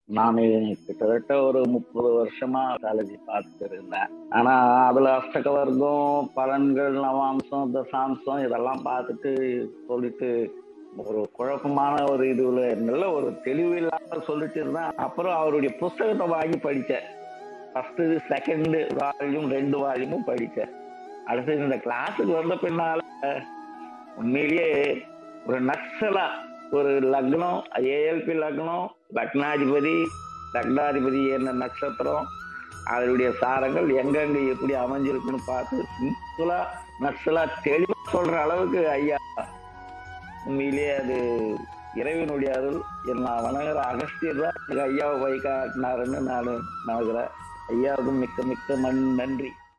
நான் கிட்டத்தட்ட ஒரு முப்பது வருஷமா அஸ்ட்ராலஜி பார்த்துட்டு இருந்தேன் ஆனா அதுல அஷ்டக வர்க்கம் பலன்கள் நவாம்சம் தசாம்சம் இதெல்லாம் பார்த்துட்டு சொல்லிட்டு ஒரு குழப்பமான ஒரு இதுல நல்ல ஒரு தெளிவு இல்லாம சொல்லிட்டு இருந்தேன் அப்புறம் அவருடைய புஸ்தகத்தை வாங்கி படித்தேன் ஃபர்ஸ்ட் செகண்ட் வால்யூம் ரெண்டு வால்யூமும் படித்தேன் அடுத்து இந்த கிளாஸுக்கு வந்த பின்னால உண்மையிலேயே ஒரு நக்சலா ஒரு லக்னம் ஏஎல்பி லக்னம் லக்னாதிபதி லக்னாதிபதி என்ன நட்சத்திரம் அதனுடைய சாரங்கள் எங்கெங்க எப்படி அமைஞ்சிருக்குன்னு பார்த்து சிம்பிளா நக்சலா தெளிவா சொல்ற அளவுக்கு ஐயா உண்மையிலேயே அது இறைவனுடைய அருள் நான் வணங்குற அகஸ்தியர் தான் எனக்கு ஐயாவை வழி காட்டினாருன்னு நான் நம்புகிறேன் ஐயாவுக்கும் மிக்க மிக்க மண் நன்றி